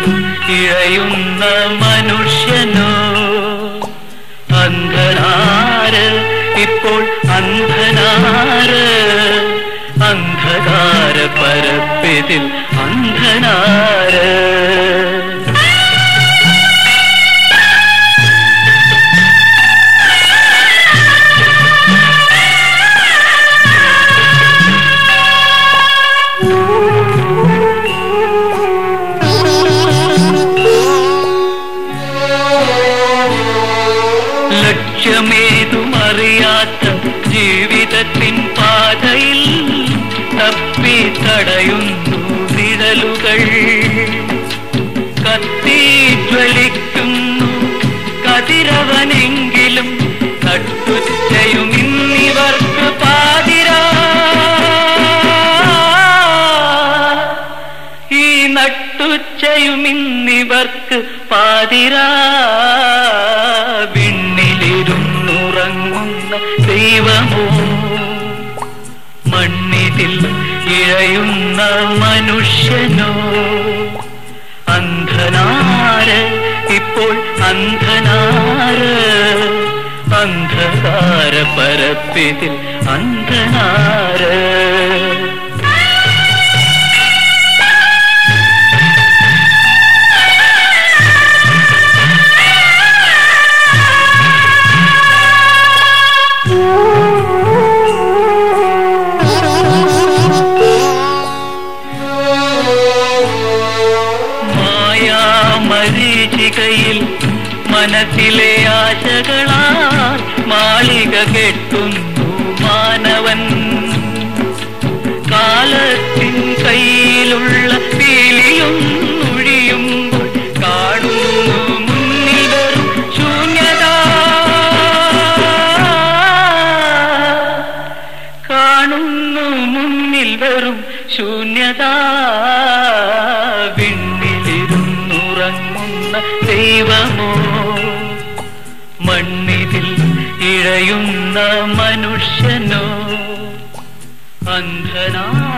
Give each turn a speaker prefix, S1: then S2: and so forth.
S1: ഇഴയുന്ന മനുഷ്യനോ അന്ധനാര് ഇപ്പോൾ അന്ധനാര് അന്ധകാര പരപ്പിതിൽ അന്ധനാര് ലക്ഷ്യമേതുമറിയാത്ത ജീവിതത്തിൻ പാതയിൽ തപ്പി തടയുന്നു നിഴലുകൾ കത്തി ജ്വലിക്കുന്നു കതിരവനെങ്കിലും നട്ടുച്ചയും ഇന്നിവർക്ക് പാതിരാ ഈ നട്ടുച്ചയും ഇന്നിവർക്ക് പാതിരാ വിണ്ണിലിരുന്നുറങ്ങുന്ന ദൈവമോ മണ്ണിതിൽ ഇഴയുന്ന മനുഷ്യനോ അന്ധനാര് ഇപ്പോൾ അന്ധനാര് അന്ധകാര പരപ്പിതിൽ അന്ധനാര് മായാമരീചികയിൽ മനസ്സിലെ ആശകളാൽ മാളിക കെട്ടുന്നു മാനവൻ കാലത്തിൻ കയ്യിലുള്ള പീലിയൊന്നൊഴിയുമ്പോൾ കാണുന്നു മുന്നിൽ വെറും ശൂന്യത കാണുന്നു മുന്നിൽ വെറും ശൂന്യത വിണ്ണിലിരുന്നുറങ്ങുന്ന ദൈവമോ മണ്ണിതിൽ ഇഴയുന്ന മനുഷ്യനോ അന്ധനാ